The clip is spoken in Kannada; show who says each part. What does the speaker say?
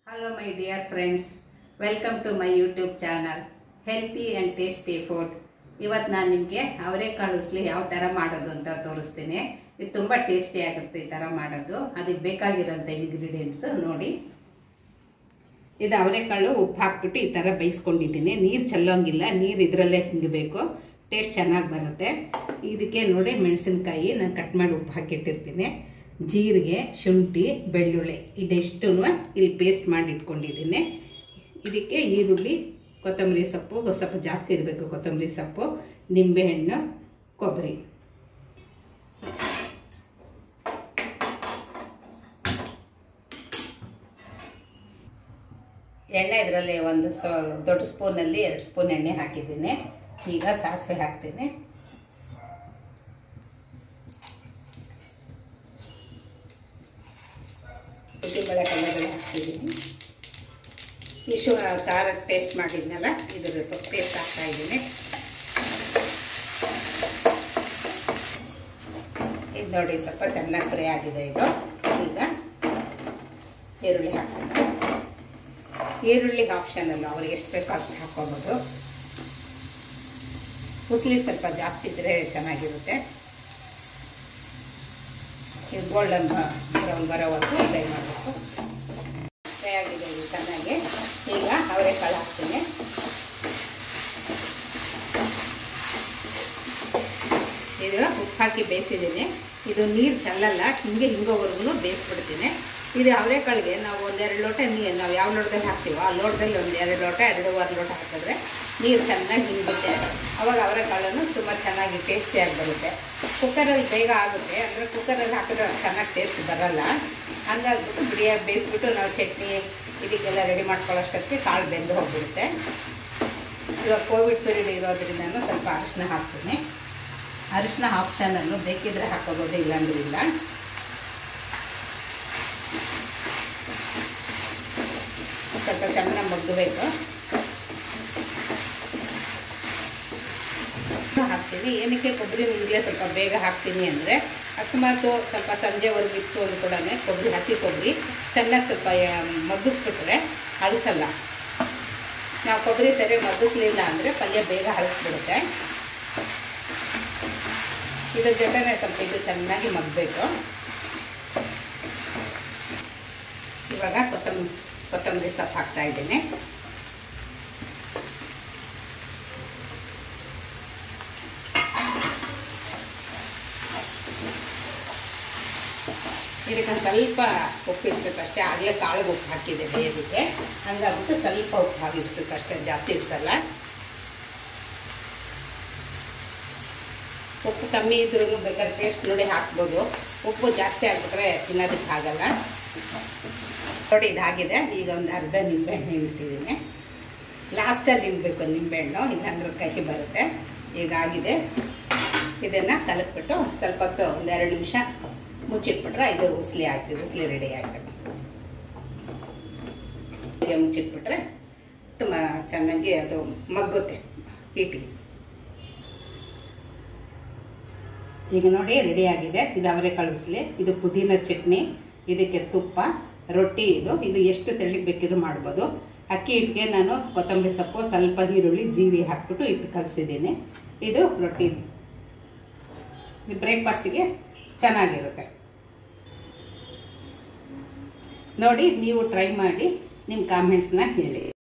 Speaker 1: hello my dear friends welcome to my YouTube channel healthy and tasty food ಇವತ್ತು ನಾನು ನಿಮಗೆ ಅವರೆಕಾಳು ಉಸ್ಲಿ ಯಾವ ಥರ ಮಾಡೋದು ಅಂತ ತೋರಿಸ್ತೀನಿ ಇದು ತುಂಬ ಟೇಸ್ಟಿ ಆಗುತ್ತೆ ಈ ಥರ ಮಾಡೋದು ಅದಕ್ಕೆ ಬೇಕಾಗಿರೋಂಥ ಇಂಗ್ರೀಡಿಯೆಂಟ್ಸ್ ನೋಡಿ ಇದು ಅವರೆಕಾಳು ಉಪ್ಪು ಹಾಕ್ಬಿಟ್ಟು ಈ ಥರ ಬೇಯಿಸ್ಕೊಂಡಿದ್ದೀನಿ ನೀರು ಚೆಲ್ಲೋಂಗಿಲ್ಲ ನೀರು ಇದರಲ್ಲೇ ಹಿಂಗಬೇಕು ಟೇಸ್ಟ್ ಚೆನ್ನಾಗಿ ಬರುತ್ತೆ ಇದಕ್ಕೆ ನೋಡಿ ಮೆಣಸಿನ್ಕಾಯಿ ನಾನು ಕಟ್ ಮಾಡಿ ಉಪ್ಪು ಹಾಕಿಟ್ಟಿರ್ತೀನಿ ಜೀರಿಗೆ ಶುಂಠಿ ಬೆಳ್ಳುಳ್ಳಿ ಇದೆಷ್ಟು ಇಲ್ಲಿ ಪೇಸ್ಟ್ ಮಾಡಿ ಇಟ್ಕೊಂಡಿದ್ದೀನಿ ಇದಕ್ಕೆ ಈರುಳ್ಳಿ ಕೊತ್ತಂಬರಿ ಸೊಪ್ಪು ಸ್ವಲ್ಪ ಜಾಸ್ತಿ ಇರಬೇಕು ಕೊತ್ತಂಬರಿ ಸೊಪ್ಪು ನಿಂಬೆಹಣ್ಣು ಕೊಬ್ಬರಿ ಎಣ್ಣೆ ಇದರಲ್ಲಿ ಒಂದು ಸೊ ದೊಡ್ಡ ಸ್ಪೂನಲ್ಲಿ ಎರಡು ಸ್ಪೂನ್ ಎಣ್ಣೆ ಹಾಕಿದ್ದೀನಿ ಈಗ ಸಾಸಿವೆ ಹಾಕ್ತೀನಿ ಉದ್ದಿನಬೇಳೆ ಕಲ್ಲಗಳು ಹಾಕ್ತಿದ್ದೀನಿ ಇಷ್ಟು ಖಾರದ ಪೇಸ್ಟ್ ಮಾಡಿದ್ನಲ್ಲ ಇದ್ರ ಪೇಸ್ಟ್ ಹಾಕ್ತಾ ಇದ್ದೀನಿ ಇದು ನೋಡಿ ಸ್ವಲ್ಪ ಚೆನ್ನಾಗಿ ಫ್ರೈ ಆಗಿದೆ ಇದು ಈಗ ಈರುಳ್ಳಿ ಹಾಕ್ತೀನಿ ಈರುಳ್ಳಿ ಆಪ್ಷನಲ್ಲ ಅವ್ರಿಗೆ ಎಷ್ಟು ಬೇಕೋ ಅಷ್ಟು ಹಾಕ್ಕೋಬೋದು ಉಸ್ಲಿ ಸ್ವಲ್ಪ ಜಾಸ್ತಿ ಇದ್ದರೆ ಚೆನ್ನಾಗಿರುತ್ತೆ ಇದು ಗೋಲ್ಡನ್ ಬ್ರೌನ್ ಬರೋವರೆಗೂ ಫ್ರೈ ಮಾಡಬೇಕು ಫ್ರೈ ಆಗಿದೆ ಇದು ಚೆನ್ನಾಗಿ ಈಗ ಅವರೆಕಾಳು ಹಾಕ್ತೀನಿ ಇದು ಉಪ್ಪು ಹಾಕಿ ಬೇಯಿಸಿದ್ದೀನಿ ಇದು ನೀರು ಚೆಲ್ಲಲ್ಲ ಹಿಂಗೆ ಹಿಂಗೋವರೆಗೂ ಬೇಯಿಸ್ಬಿಡ್ತೀನಿ ಇದು ಅವರೆಕಾಳಿಗೆ ನಾವು ಒಂದೆರಡು ಲೋಟ ನೀರು ನಾವು ಯಾವ ಲೋಟದಲ್ಲಿ ಹಾಕ್ತೀವೋ ಆ ಲೋಟದಲ್ಲಿ ಒಂದು ಎರಡು ಲೋಟ ಎರಡೂವರೆ ಲೋಟ ಹಾಕಿದ್ರೆ ನೀರು ಚೆನ್ನಾಗಿ ಹಿಂಗುತ್ತೆ ಅವಾಗ ಅವರೆಕಾಳನ್ನು ತುಂಬ ಚೆನ್ನಾಗಿ ಟೇಸ್ಟಿಯಾಗಿ ಬರುತ್ತೆ ಕುಕ್ಕರಲ್ಲಿ ಬೇಗ ಆಗುತ್ತೆ ಅಂದರೆ ಕುಕ್ಕರಲ್ಲಿ ಹಾಕಿದ್ರೆ ಚೆನ್ನಾಗಿ ಟೇಸ್ಟ್ ಬರಲ್ಲ ಹಂಗಾಗ್ಬಿಟ್ಟು ಬಿಡಿಯಾಗಿ ಬೇಯಿಸ್ಬಿಟ್ಟು ನಾವು ಚಟ್ನಿ ಇದಕ್ಕೆಲ್ಲ ರೆಡಿ ಮಾಡ್ಕೊಳ್ಳೋಷ್ಟೊತ್ತಿಗೆ ಕಾಳು ಬೆಂದು ಹೋಗ್ಬಿಡುತ್ತೆ ಇವಾಗ ಕೋವಿಡ್ ಪೀರಿಯಡ್ ಇರೋದ್ರಿಂದ ಸ್ವಲ್ಪ ಅರಿಶಿನ ಹಾಕ್ತೀನಿ ಅರಿಶಿನ ಆಪ್ಷನನ್ನು ಬೇಕಿದ್ರೆ ಹಾಕೋಬೋದು ಇಲ್ಲಾಂದ್ರೆ ಇಲ್ಲ ಸ್ವಲ್ಪ ಚೆನ್ನಾಗಿ ಮಗ್ಗಬೇಕು ಹಾಕ್ತೀನಿ ಏನಕ್ಕೆ ಕೊಬ್ಬರಿ ಈಗಲೇ ಸ್ವಲ್ಪ ಬೇಗ ಹಾಕ್ತೀನಿ ಅಂದರೆ ಅಕಸ್ಮಾತು ಸ್ವಲ್ಪ ಸಂಜೆವರೆಗೂ ಇತ್ತು ಅಂದ ಕೂಡ ಕೊಬ್ಬರಿ ಹಸಿ ಕೊಬ್ಬರಿ ಚೆನ್ನಾಗಿ ಸ್ವಲ್ಪ ಮಗ್ಗಿಸ್ಬಿಟ್ರೆ ಅಳಿಸಲ್ಲ ನಾವು ಕೊಬ್ಬರಿ ಸರಿ ಮಗ್ಗಿಸ್ಲಿಲ್ಲ ಅಂದರೆ ಪಲ್ಯ ಬೇಗ ಹಳಸ್ಬಿಡುತ್ತೆ ಇದ್ರ ಜೊತೆನೆ ಸ್ವಲ್ಪ ಇದು ಚೆನ್ನಾಗಿ ಮಗ್ಬೇಕು ಇವಾಗ ಕೊತ್ತಂಬರಿ ಕೊತ್ತಂಬರಿ ಸೊಪ್ಪು ಹಾಕ್ತಾ ಇದ್ದೀನಿ ಇದಕ್ಕೆ ಒಂದು ಸ್ವಲ್ಪ ಉಪ್ಪು ಇಡ್ಸಕ್ಕಷ್ಟೇ ಆಗಲೇ ಕಾಳಿಗೆ ಉಪ್ಪು ಹಾಕಿದೆ ಬೇಯೋದಕ್ಕೆ ಹಂಗಾಗ್ಬಿಟ್ಟು ಸ್ವಲ್ಪ ಉಪ್ಪು ಹಾಕಿ ಇಡ್ಸಕ್ಕಷ್ಟೇ ಜಾಸ್ತಿ ಇಡ್ಸಲ್ಲ ಉಪ್ಪು ಕಮ್ಮಿ ಇದ್ರೂ ಬೇಕಾದ್ರೆ ಟೇಸ್ಟ್ ನೋಡಿ ಹಾಕ್ಬೋದು ಉಪ್ಪು ಜಾಸ್ತಿ ಆಗಿಬಿಟ್ರೆ ತಿನ್ನೋದಕ್ಕೆ ಆಗಲ್ಲ ನೋಡಿ ಇದಾಗಿದೆ ಈಗ ಒಂದು ಅರ್ಧ ನಿಂಬೆಹಣ್ಣು ಹಿಂಡ್ತಿದ್ದೀನಿ ಲಾಸ್ಟಲ್ಲಿ ಹಿಂಡಬೇಕು ನಿಂಬೆಹಣ್ಣು ಇಲ್ಲಾಂದ್ರೆ ಕಹಿ ಬರುತ್ತೆ ಈಗ ಆಗಿದೆ ಇದನ್ನು ಕಲಕ್ಬಿಟ್ಟು ಸ್ವಲ್ಪ ಹೊತ್ತು ಒಂದೆರಡು ನಿಮಿಷ ಮುಚ್ಚಿಟ್ಬಿಟ್ರೆ ಇದು ಉಸ್ಲಿ ಆಗ್ತದೆ ಉಸ್ಲಿ ರೆಡಿ ಆಯ್ತು ಹೀಗೆ ಮುಚ್ಚಿಟ್ಬಿಟ್ರೆ ತುಂಬ ಚೆನ್ನಾಗಿ ಅದು ಮಗ್ಗುತ್ತೆ ಹೀಟಿಗೆ ಈಗ ನೋಡಿ ರೆಡಿ ಆಗಿದೆ ಇದು ಅವರೆಕಾಳು ಉಸ್ಲಿ ಇದು ಪುದೀನ ಚಟ್ನಿ ಇದಕ್ಕೆ ತುಪ್ಪ ರೊಟ್ಟಿ ಇದು ಇದು ಎಷ್ಟು ತೆಳ್ಳಗೆ ಬೇಕಿದ್ರು ಮಾಡ್ಬೋದು ಅಕ್ಕಿ ಹಿಟ್ಟಿಗೆ ನಾನು ಕೊತ್ತಂಬರಿ ಸೊಪ್ಪು ಸ್ವಲ್ಪ ಈರುಳ್ಳಿ ಜೀರಿಗೆ ಹಾಕ್ಬಿಟ್ಟು ಇಟ್ಟು ಕಲಿಸಿದ್ದೀನಿ ಇದು ರೊಟ್ಟಿ ಬ್ರೇಕ್ಫಾಸ್ಟಿಗೆ ಚೆನ್ನಾಗಿರುತ್ತೆ ನೋಡಿ ನೀವು ಟ್ರೈ ಮಾಡಿ ನಿಮ್ಮ ಕಾಮೆಂಟ್ಸ್ನ ಹೇಳಿ